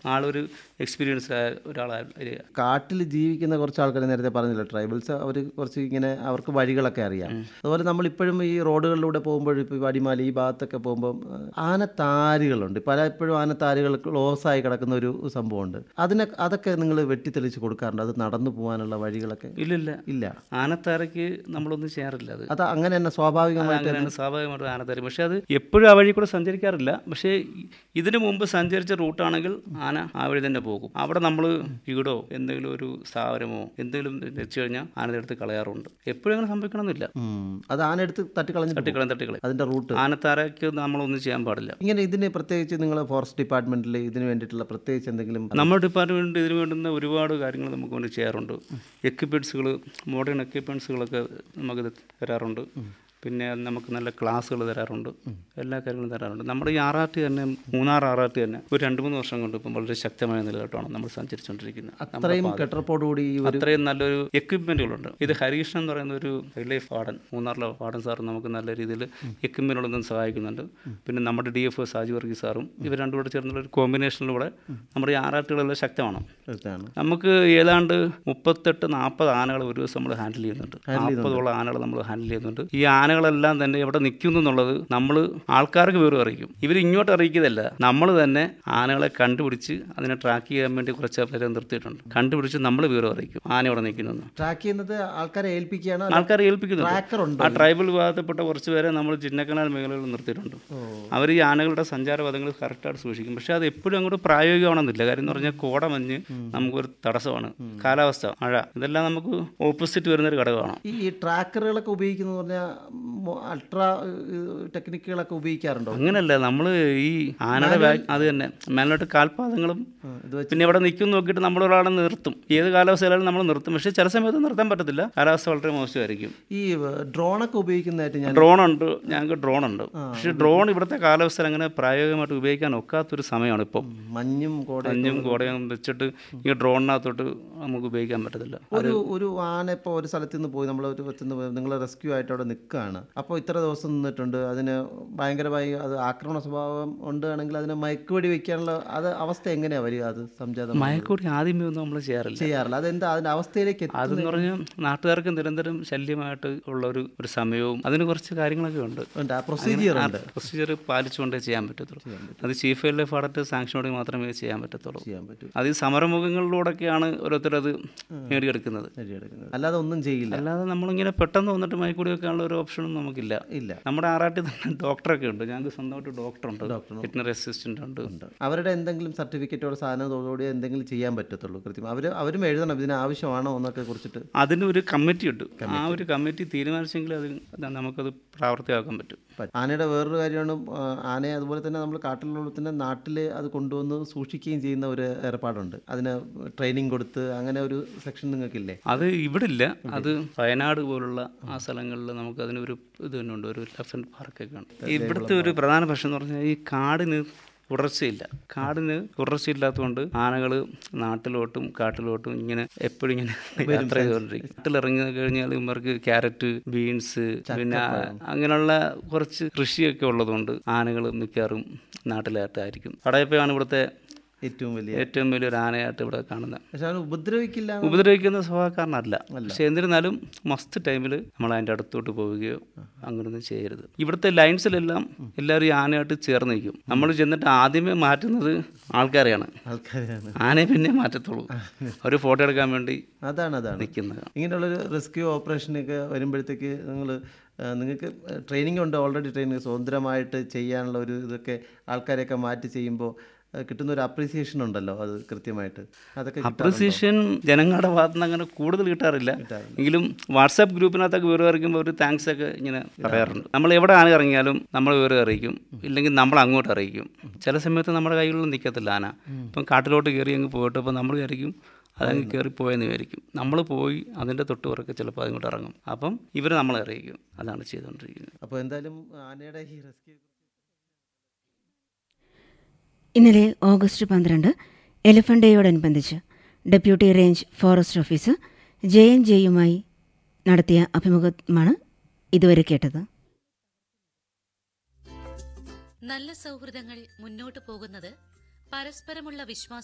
ആളൊരു എക്സ്പീരിയൻസ്ഡ് ആയ ഒരാളായി കാട്ടിൽ ജീവിക്കുന്ന കുറച്ച് ആൾക്കാർ നേരത്തെ പറഞ്ഞില്ല ട്രൈബൽസ് അവർ കുറച്ച് ഇങ്ങനെ അവർക്ക് വഴികളൊക്കെ അറിയാം അതുപോലെ നമ്മൾ ഇപ്പോഴും ഈ റോഡുകളിലൂടെ പോകുമ്പോൾ ഇപ്പോൾ വടിമാലി ഈ ഭാഗത്തൊക്കെ പോകുമ്പോൾ ആനത്താരുകളുണ്ട് പലപ്പോഴും ആനത്താരുകൾ ക്ലോസ് ആയി കിടക്കുന്ന ഒരു സംഭവമുണ്ട് അതിനെ അതൊക്കെ നിങ്ങൾ വെട്ടിത്തെളിച്ച് കൊടുക്കാറുണ്ട് അത് നടന്നു പോകാനുള്ള വഴികളൊക്കെ ഇല്ലില്ല ഇല്ല ആനത്താരയ്ക്ക് നമ്മളൊന്നും ചെയ്യാറില്ല അത് അത് അങ്ങനെ തന്നെ സ്വാഭാവികമായിട്ട് അങ്ങനെയാണ് സ്വാഭാവികമായിട്ട് ആനത്താര പക്ഷേ അത് എപ്പോഴും ആ വഴി കൂടെ സഞ്ചരിക്കാറില്ല പക്ഷേ ഇ- ഇതിനു മുമ്പ് സഞ്ചരിച്ച റൂട്ടാണെങ്കിൽ ആന ആ വഴി തന്നെ പോകും അവിടെ നമ്മൾ വീടോ എന്തെങ്കിലും ഒരു സ്ഥാപനമോ എന്തെങ്കിലും വെച്ച് കഴിഞ്ഞാൽ ആനയുടെ അടുത്ത് കളയാറുണ്ട് എപ്പോഴും അങ്ങനെ സംഭവിക്കണമെന്നില്ല ഉം. അത് ആന എടുത്ത് തട്ടിക്കളഞ്ഞിട്ട് പോകും. തട്ടിക്കളയും തട്ടിക്കളയും അതിന്റെ റൂട്ട് ആനത്താരയ്ക്ക് നമ്മളൊന്നും ചെയ്യാൻ പാടില്ല ഇങ്ങനെ ഇതിന് പ്രത്യേകിച്ച് നിങ്ങൾ ഫോറസ്റ്റ് ഡിപ്പാർട്ട്മെന്റിൽ ഇതിന് വേണ്ടിയിട്ടുള്ള പ്രത്യേകിച്ച് എന്തെങ്കിലും നമ്മുടെ ഡിപ്പാർട്ട്മെൻറ്റ് ഇതിന് വേണ്ടുന്ന ഒരുപാട് കാര്യങ്ങൾ നമുക്ക് വേണ്ടി ചെയ്യാറുണ്ട് എക്യുപ്മെൻറ്റ്സുകൾ മോഡേൺ എക്യുപ്മെൻറ്റ്സുകളൊക്കെ നമുക്ക് ഇത് തരാറുണ്ട് പിന്നെ നമുക്ക് നല്ല ക്ലാസ്സുകൾ തരാറുണ്ട് എല്ലാ കാര്യങ്ങളും തരാറുണ്ട് നമ്മുടെ ഈ ആറാട്ട് തന്നെ മൂന്നാർ ആറാട്ട് തന്നെ ഒരു രണ്ട് മൂന്ന് വർഷം കൊണ്ട് ഇപ്പം വളരെ ശക്തമായ നിലയിലോട്ടാണ് നമ്മൾ സഞ്ചരിച്ചുകൊണ്ടിരിക്കുന്നത് നമ്മുടെ അത്രയും പാത. കെട്ടറപ്പോടുകൂടി ഈ ഒരു അത്രയും നല്ലൊരു എക്വിപ്മെന്റുകളുണ്ട് ഇത് ഹരീഷൻ എന്ന് പറയുന്ന ഒരു വൈൽഡ് ലൈഫ് വാർഡൻ മൂന്നാറിലെ വാർഡൻ സാർ നമുക്ക് നല്ല രീതിയിൽ എക്വിപ്മെന്റുകളൊന്നും സഹായിക്കുന്നുണ്ട് പിന്നെ നമ്മുടെ ഡി എഫ് സാജു വർഗീസ് സാറും ഇവർ രണ്ടും കൂടെ ചേർന്നുള്ള ഒരു കോമ്പിനേഷനിലൂടെ നമ്മുടെ ഈ ആറാട്ടുകളെല്ലാം ശക്തമാണ് ഇതാണ് നമുക്ക് ഏതാണ്ട് മുപ്പത്തെട്ട് നാൽപ്പത് ആനകൾ ഒരു ദിവസം നമ്മൾ ഹാൻഡിൽ ചെയ്യുന്നുണ്ട് നാൽപ്പതോളം ആനകൾ നമ്മൾ ഹാൻഡിൽ ചെയ്യുന്നുണ്ട് ഈ ആനകളെല്ലാം തന്നെ എവിടെ നിൽക്കുന്നു എന്നുള്ളത് നമ്മൾ ആൾക്കാർക്ക് വിവരം അറിയിക്കും ഇവർ ഇങ്ങോട്ട് അറിയിക്കുന്നതല്ല നമ്മൾ തന്നെ ആനകളെ കണ്ടുപിടിച്ച് അതിനെ ട്രാക്ക് ചെയ്യാൻ വേണ്ടി കുറച്ച് പേരെ നിർത്തിയിട്ടുണ്ട് കണ്ടുപിടിച്ച് നമ്മൾ വിവരം അറിയിക്കും ആന ഇവിടെ നിൽക്കുന്നു ട്രാക്ക് ചെയ്യുന്നത് ആൾക്കാരെ ഏൽപ്പിക്കുകയാണ് ആൾക്കാരെ ഏൽപ്പിക്കുന്നുണ്ട് ട്രാക്കർ ഉണ്ട് ആ ട്രൈബൽ വിഭാഗത്തിൽപ്പെട്ട കുറച്ച് പേരെ നമ്മൾ ചിന്നക്കനാൽ മേഖലകളിൽ നിർത്തിയിട്ടുണ്ട് അവർ ഈ ആനകളുടെ സഞ്ചാരപഥങ്ങൾ കറക്റ്റായിട്ട് സൂക്ഷിക്കും പക്ഷേ അത് എപ്പോഴും അങ്ങോട്ട് പ്രായോഗികമാണെന്നില്ല കാര്യം എന്ന് പറഞ്ഞാൽ കോടമഞ്ഞ് നമുക്കൊരു തടസ്സമാണ് കാലാവസ്ഥ മഴ ഇതെല്ലാം നമുക്ക് ഓപ്പോസിറ്റ് വരുന്നൊരു ഘടകമാണ് ഈ ഈ ട്രാക്കറുകളൊക്കെ ഉപയോഗിക്കുന്നത് പറഞ്ഞാൽ അൾട്രാ ടെക്നിക്കുകളൊക്കെ ഉപയോഗിക്കാറുണ്ടോ അങ്ങനല്ല നമ്മൾ ഈ ആനയുടെ ബാഗ് അത് തന്നെ മേലോട്ട് കാൽപാദങ്ങളും ആ, ഇത് വെച്ച് പിന്നെ ഇവിടെ നിൽക്കും നോക്കിയിട്ട് നമ്മൾ ഒരാളെ നിർത്തും ഏത് കാലാവസ്ഥയിലായാലും നമ്മൾ നിർത്തും പക്ഷേ ചില സമയത്ത് നിർത്താൻ പറ്റത്തില്ല കാലാവസ്ഥ വളരെ മോശമായിരിക്കും ഈ ഡ്രോണൊക്കെ ഉപയോഗിക്കുന്നതായിട്ട് ഞാൻ ഡ്രോൺ ഉണ്ട് ഞങ്ങൾക്ക് ഡ്രോൺ ഉണ്ട് പക്ഷേ ഡ്രോൺ ഇവിടുത്തെ കാലാവസ്ഥയിൽ അങ്ങനെ പ്രായോഗികമായിട്ട് ഉപയോഗിക്കാൻ ഒക്കാത്തൊരു സമയമാണ് ഇപ്പോൾ മഞ്ഞും കോട മഞ്ഞും കോടയും വെച്ചിട്ട് ഈ ഡ്രോണിനകത്തോട്ട് നമുക്ക് ഉപയോഗിക്കാൻ പറ്റത്തില്ല ഒരു ഒരു ആന ഇപ്പോൾ ഒരു സ്ഥലത്ത് നിന്ന് പോയി നമ്മൾ ഒരു സ്ഥലത്ത് പോയി നിങ്ങൾ റെസ്ക്യൂ ആയിട്ട് അവിടെ നിൽക്കുകയാണ് അപ്പോൾ ഇത്ര ദിവസം നിന്നിട്ടുണ്ട് അതിന് ഭയങ്കരമായി അത് ആക്രമണ സ്വഭാവം ഉണ്ടാണെങ്കിൽ അതിനെ മയക്കുവെടി വെക്കാനുള്ള അത് അവസ്ഥ എങ്ങനെയാണ് വരിക അത് സംജാതം മയക്കൂടി ആദ്യമേ ഒന്നും നമ്മൾ ചെയ്യാറില്ല ചെയ്യാറില്ല അതെന്താ അതിൻ്റെ അവസ്ഥയിലേക്ക് എത്തി അതെന്ന് പറഞ്ഞാൽ നാട്ടുകാർക്ക് നിരന്തരം ശല്യമായിട്ട് ഉള്ള ഒരു ഒരു സമയവും അതിന് കുറച്ച് കാര്യങ്ങളൊക്കെ ഉണ്ട് ഉണ്ട് ആ പ്രൊസീജിയർ ഉണ്ട് പ്രൊസീജിയർ പാലിച്ചുകൊണ്ടേ ചെയ്യാൻ പറ്റത്തുള്ളൂ അത് ചീഫ് വൈൽഡ് ലൈഫ് അഡക്റ്റ് സാങ്ഷനോടെ മാത്രമേ ചെയ്യാൻ പറ്റത്തുള്ളൂ ചെയ്യാൻ പറ്റും അത് ഈ സമരമുഖങ്ങളിലൂടെയൊക്കെയാണ് ഓരോരുത്തരത് നേടിയെടുക്കുന്നത് ശരിയെടുക്കുന്നത് അല്ലാതെ ഒന്നും ചെയ്യില്ല അല്ലാതെ നമ്മളിങ്ങനെ പെട്ടെന്ന് വന്നിട്ട് മയക്കൂടി വെക്കാനുള്ള ഒരു ഓപ്ഷനും നമുക്കില്ല ഇല്ല നമ്മുടെ ആറാട്ടിൽ തന്നെ ഡോക്ടറൊക്കെ ഉണ്ട് ഞങ്ങൾക്ക് സ്വന്തമായിട്ട് ഡോക്ടറുണ്ട് വെറ്റിനറി അസിസ്റ്റന്റ് ഉണ്ട് അവരുടെ എന്തെങ്കിലും സർട്ടിഫിക്കറ്റോടെ സാധനത്തോടുകൂടി എന്തെങ്കിലും ചെയ്യാൻ പറ്റത്തുള്ളൂ കൃത്യം അവർ അവരും എഴുതണം ഇതിന് ആവശ്യമാണോ എന്നൊക്കെ കുറിച്ചിട്ട് അതിന് ഒരു കമ്മിറ്റി ഉണ്ട് ആ ഒരു കമ്മിറ്റി തീരുമാനിച്ചെങ്കിൽ അത് നമുക്കത് പ്രാവർത്തികമാക്കാൻ പറ്റും പറ്റും. ആനയുടെ വേറൊരു കാര്യമാണ് ആ, ആനയെ അതുപോലെ തന്നെ നമ്മൾ കാട്ടിലുള്ള തന്നെ നാട്ടിൽ അത് കൊണ്ടുവന്ന് സൂക്ഷിക്കുകയും ചെയ്യുന്ന ഒരു ഏർപ്പാടുണ്ട് അതിന് ട്രെയിനിങ് കൊടുത്ത് അങ്ങനെ ഒരു സെക്ഷൻ നിങ്ങൾക്കില്ലേ അത് ഇവിടെ ഇല്ല അത് വയനാട് പോലുള്ള ആ സ്ഥലങ്ങളിൽ നമുക്ക് അതിനൊരു ഇത് തന്നെ ഉണ്ട് ഒരു ലെഫ്റ്റ് പാർക്കൊക്കെ ഉണ്ട് ഇവിടുത്തെ ഒരു പ്രധാന പ്രശ്നം എന്ന് പറഞ്ഞാൽ ഈ കാടിന് തുടർച്ചയില്ല കാടിന് തുടർച്ചയില്ലാത്തതുകൊണ്ട് ആനകൾ നാട്ടിലോട്ടും കാട്ടിലോട്ടും ഇങ്ങനെ എപ്പോഴും ഇങ്ങനെ യാത്ര ചെയ്തുകൊണ്ടിരിക്കും നാട്ടിലിറങ്ങി കഴിഞ്ഞാൽ ഇവർക്ക് ക്യാരറ്റ് ബീൻസ് പിന്നെ അങ്ങനെയുള്ള കുറച്ച് കൃഷിയൊക്കെ ഉള്ളതുകൊണ്ട് ആനകൾ മിക്കവാറും നാട്ടിലായിട്ടായിരിക്കും കടയപ്പയാണ് ഇവിടുത്തെ ഏറ്റവും വലിയ ഏറ്റവും വലിയൊരു ആനയായിട്ട് ഇവിടെ കാണുന്നത് പക്ഷെ അവന് ഉപദ്രവിക്കില്ല എന്ന് ഉപദ്രവിക്കുന്ന സ്വഭാവക്കാരനല്ല പക്ഷെ എന്നിരുന്നാലും മസ്റ്റ് ടൈമിൽ നമ്മൾ അതിൻ്റെ അടുത്തോട്ട് പോവുകയോ അങ്ങനെയൊന്നും ചെയ്യരുത് ഇവിടുത്തെ ലൈൻസിലെല്ലാം എല്ലാവരും ഈ ആനയായിട്ട് ചേർന്ന് നിൽക്കും നമ്മൾ ചെന്നിട്ട് ആദ്യമേ മാറ്റുന്നത് ആൾക്കാരെയാണ് ആൾക്കാരാണ് ആനയെ പിന്നെ മാറ്റത്തുള്ളൂ അവർ ഫോട്ടോ എടുക്കാൻ വേണ്ടി അതാണ് അതാണ് നിൽക്കുന്നത് ഇങ്ങനെയുള്ളൊരു റെസ്ക്യൂ ഓപ്പറേഷനൊക്കെ വരുമ്പോഴത്തേക്ക് നിങ്ങൾ നിങ്ങൾക്ക് ട്രെയിനിങ് ഉണ്ട് ഓൾറെഡി ട്രെയിനിങ് സ്വതന്ത്രമായിട്ട് ചെയ്യാനുള്ള ഒരു ഇതൊക്കെ ആൾക്കാരെയൊക്കെ മാറ്റി ചെയ്യുമ്പോൾ ആ, കിട്ടുന്ന ഒരു അപ്രീസിയേഷൻ ഉണ്ടല്ലോ അത് കൃത്യമായിട്ട് അതൊക്കെ കിട്ടാറുണ്ടോ? അപ്രിസിയേഷൻ ജനങ്ങളുടെ ഭാഗത്ത് നിന്ന് അങ്ങനെ കൂടുതൽ കിട്ടാറില്ല എങ്കിലും വാട്സാപ്പ് ഗ്രൂപ്പിനകത്തൊക്കെ വിവരം അറിയിക്കുമ്പോൾ ഒരു താങ്ക്സ് ഒക്കെ ഇങ്ങനെ പറയാറുണ്ട് നമ്മൾ എവിടെ ആന ഇറങ്ങിയാലും നമ്മൾ വിവരം അറിയിക്കും ഇല്ലെങ്കിൽ നമ്മൾ അങ്ങോട്ട് അറിയിക്കും ചില സമയത്ത് നമ്മുടെ കൈകളിൽ നിൽക്കത്തില്ല ആന ഇപ്പം കാട്ടിലോട്ട് കയറി അങ്ങ് പോയിട്ട് അപ്പോൾ നമ്മൾ വിചാരിക്കും അതങ്ങ് കയറി പോയെന്ന് വിചാരിക്കും നമ്മൾ പോയി അതിൻ്റെ തൊട്ട് പുറക്കെ ചിലപ്പോൾ അതിങ്ങോട്ട് ഇറങ്ങും അപ്പം ഇവർ നമ്മളെ അറിയിക്കും അതാണ് ചെയ്തുകൊണ്ടിരിക്കുന്നത് അപ്പോൾ എന്തായാലും ആനയുടെ ഈ റെസ്ക്യൂ ഇന്നലെ ഓഗസ്റ്റ് പന്ത്രണ്ട് എലിഫന്റ് ഡേയോടനുബന്ധിച്ച് deputy range forest officer J N ജെയുമായി നടത്തിയ അഭിമുഖമാണ് ഇതുവരെ കേട്ടത് നല്ല സൗഹൃദങ്ങൾ മുന്നോട്ടു പോകുന്നത് പരസ്പരമുള്ള വിശ്വാസം